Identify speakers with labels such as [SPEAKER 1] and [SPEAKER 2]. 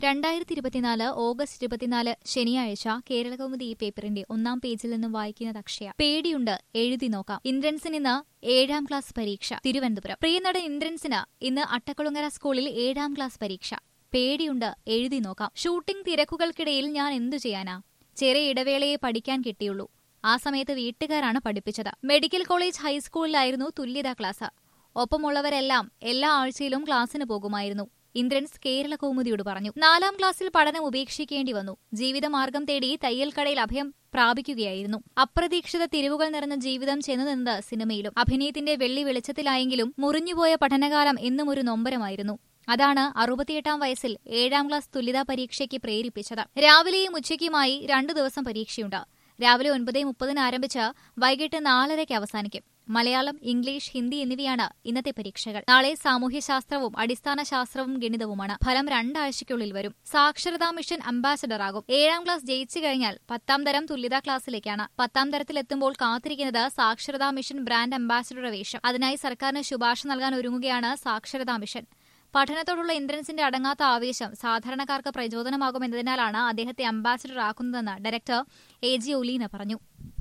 [SPEAKER 1] രണ്ടായിരത്തി ഇരുപത്തിനാല് ഓഗസ്റ്റ് ഇരുപത്തിനാല് ശനിയാഴ്ച കേരളകൗമുദി ഈ പേപ്പറിന്റെ ഒന്നാം പേജിൽ നിന്നും വായിക്കുന്നത് അക്ഷയ പേടിയുണ്ട് എഴുതി നോക്കാം ഇന്ദ്രൻസിന് ഇന്ന് ഏഴാം ക്ലാസ് പരീക്ഷ തിരുവനന്തപുരം പ്രിയനടൻ ഇന്ദ്രൻസിന് ഇന്ന് അട്ടക്കുളങ്ങര സ്കൂളിൽ ഏഴാം ക്ലാസ് പരീക്ഷ പേടിയുണ്ട് എഴുതി നോക്കാം ഷൂട്ടിംഗ് തിരക്കുകൾക്കിടയിൽ ഞാൻ എന്തു ചെയ്യാനാ ചെറിയ ഇടവേളയെ പഠിക്കാൻ കിട്ടിയുള്ളൂ ആ സമയത്ത് വീട്ടുകാരാണ് പഠിപ്പിച്ചത് മെഡിക്കൽ കോളേജ് ഹൈസ്കൂളിലായിരുന്നു തുല്യതാ ക്ലാസ് ഒപ്പമുള്ളവരെല്ലാം എല്ലാ ആഴ്ചയിലും ക്ലാസ്സിന് പോകുമായിരുന്നു ഇന്ദ്രൻസ് കേരള കൗമുദിയോട് പറഞ്ഞു നാലാം ക്ലാസ്സിൽ പഠനം ഉപേക്ഷിക്കേണ്ടി വന്നു ജീവിതമാർഗം തേടി തയ്യൽക്കടയിൽ അഭയം പ്രാപിക്കുകയായിരുന്നു അപ്രതീക്ഷിത തിരിവുകൾ നിറഞ്ഞ ജീവിതം ചെന്നു നിന്നത് സിനിമയിലും അഭിനയത്തിന്റെ വെള്ളി വെളിച്ചത്തിലായെങ്കിലും മുറിഞ്ഞുപോയ പഠനകാലം എന്നും ഒരു നൊമ്പരമായിരുന്നു അതാണ് അറുപത്തിയെട്ടാം വയസ്സിൽ ഏഴാം ക്ലാസ് തുല്യതാ പരീക്ഷയ്ക്ക് പ്രേരിപ്പിച്ചത് രാവിലെയും ഉച്ചയ്ക്കുമായി രണ്ടു ദിവസം പരീക്ഷയുണ്ട് രാവിലെ ഒൻപത് മുപ്പതിന് ആരംഭിച്ച് വൈകിട്ട് നാലരയ്ക്ക് അവസാനിക്കും മലയാളം ഇംഗ്ലീഷ് ഹിന്ദി എന്നിവയാണ് ഇന്നത്തെ പരീക്ഷകൾ നാളെ സാമൂഹ്യശാസ്ത്രവും അടിസ്ഥാന ശാസ്ത്രവും ഗണിതവുമാണ് ഫലം രണ്ടാഴ്ചയ്ക്കുള്ളിൽ വരും സാക്ഷരതാ മിഷൻ അംബാസഡറാകും ഏഴാം ക്ലാസ് ജയിച്ചു കഴിഞ്ഞാൽ പത്താം തരം തുല്യതാ ക്ലാസ്സിലേക്കാണ് പത്താം തരത്തിലെത്തുമ്പോൾ കാത്തിരിക്കുന്നത് സാക്ഷരതാ മിഷൻ ബ്രാൻഡ് അംബാസഡർ വേഷം അതിനായി സർക്കാരിന് ശുപാർശ നൽകാൻ ഒരുങ്ങുകയാണ് സാക്ഷരതാ മിഷൻ പഠനത്തോടുള്ള ഇന്ദ്രൻസിന്റെ അടങ്ങാത്ത ആവേശം സാധാരണക്കാർക്ക് പ്രചോദനമാകുമെന്നതിനാലാണ് അദ്ദേഹത്തെ അംബാസഡർ ആക്കുന്നതെന്ന് ഡയറക്ടർ എ ജി ഒലീന പറഞ്ഞു